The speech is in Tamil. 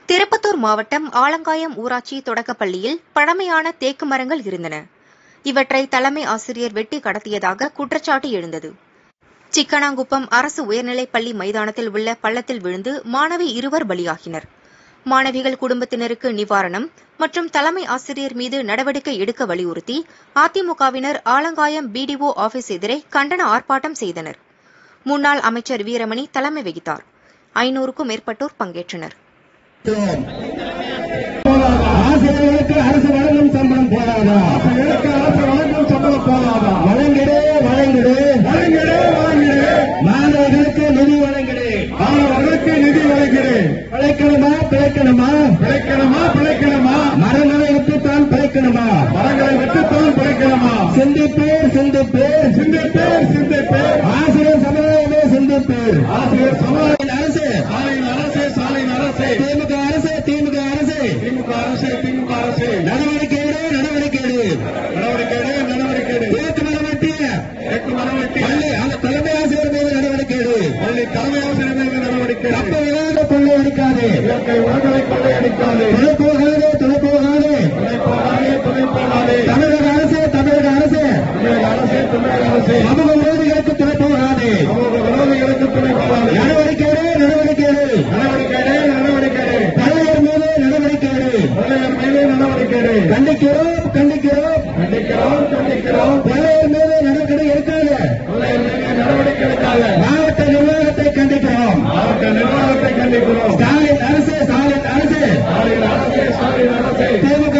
திருப்பத்தூர் மாவட்டம் ஆலங்காயம் ஊராட்சி தொடக்கப்பள்ளியில் பழமையான தேக்கு மரங்கள் இருந்தன இவற்றை தலைமை ஆசிரியர் வெட்டி கடத்தியதாக குற்றச்சாட்டு எழுந்தது சிக்கனாங்குப்பம் அரசு உயர்நிலைப் பள்ளி மைதானத்தில் உள்ள பள்ளத்தில் விழுந்து மாணவி இருவர் பலியாகினர் மாணவிகள் குடும்பத்தினருக்கு நிவாரணம் மற்றும் தலைமை ஆசிரியர் மீது நடவடிக்கை எடுக்க வலியுறுத்தி அதிமுகவினர் ஆலங்காயம் பிடிஓ ஆபீஸ் எதிரே கண்டன ஆர்ப்பாட்டம் செய்தனர் முன்னாள் அமைச்சர் வீரமணி தலைமை வகித்தார் ஐநூறுக்கும் மேற்பட்டோர் பங்கேற்றனர் ஆசிரியர்களுக்கு அரசு வழங்கும் சம்பளம் போதாதா ஆசிரியர்களுக்கு அரசு வழங்கும் சம்பளம் போதாதா வழங்கிடு வழங்கிடு வழங்கிடு வழங்கிடு மாணவர்களுக்கு நிதி வழங்கிடு மாணவர்களுக்கு நிதி வழங்கிடு பிழைக்கணுமா பிழைக்கணுமா பிழைக்கணுமா பிழைக்கணுமா மரங்களை விட்டுத்தான் பிழைக்கணுமா மரங்களை விட்டுத்தான் பிழைக்கணுமா சிந்திப்பேர் சிந்திப்பேர் சிந்திப்பேர் சிந்திப்பேர் ஆசிரியர் சமுதாயமே சிந்திப்பேர் ஆசிரியர் சமுதாய அரசு சாலையின் அரசு சாலையின் அரசு திமுக அரசு திமுக அரசு திமுக அரசு திமுக அரசு நடவடிக்கை எடு நடவடிக்கை எடு நடவடிக்கை எடு நடவடிக்கை எடு தேக்கு மரம் வெட்டிய தேக்கு மரம் வெட்டி பள்ளி அந்த தலைமை ஆசிரியர் மீது நடவடிக்கை எடு பள்ளி தலைமை ஆசிரியர் மீது நடவடிக்கை தப்பு இல்லாத கொள்ளை அடிக்காது இயற்கை உரங்களை கொள்ளை அடிக்காது துணை போகாதே துணை போகாதே துணை போகாதே துணை போகாதே தமிழக அரசு தமிழக அரசு தமிழக அரசு தமிழக அரசு சமூக விரோதிகளுக்கு துணை போகாதே சமூக விரோதிகளுக்கு துணை போகாதே நடவடிக்கை எடு நடவடிக்கை எடு நடவடிக்கை எடு நடவடிக்கை எடு தலைவர் மீது நடவடிக்கை எடு தலைவர் மீது நடவடிக்கை எடு கண்டிக்கிறோம் கண்டிக்கிறோம் கண்டிக்கிறோம் கண்டிக்கிறோம் தலைவர் மீது நடவடிக்கை எடுக்காத தலைவர் மீது நடவடிக்கை எடுக்காத மாவட்ட நிர்வாகத்தை கண்டிக்கிறோம் மாவட்ட நிர்வாகத்தை கண்டிக்கிறோம் ஸ்டாலின் அரசு ஸ்டாலின் அரசு ஸ்டாலின் அரசு ஸ்டாலின் அரசு திமுக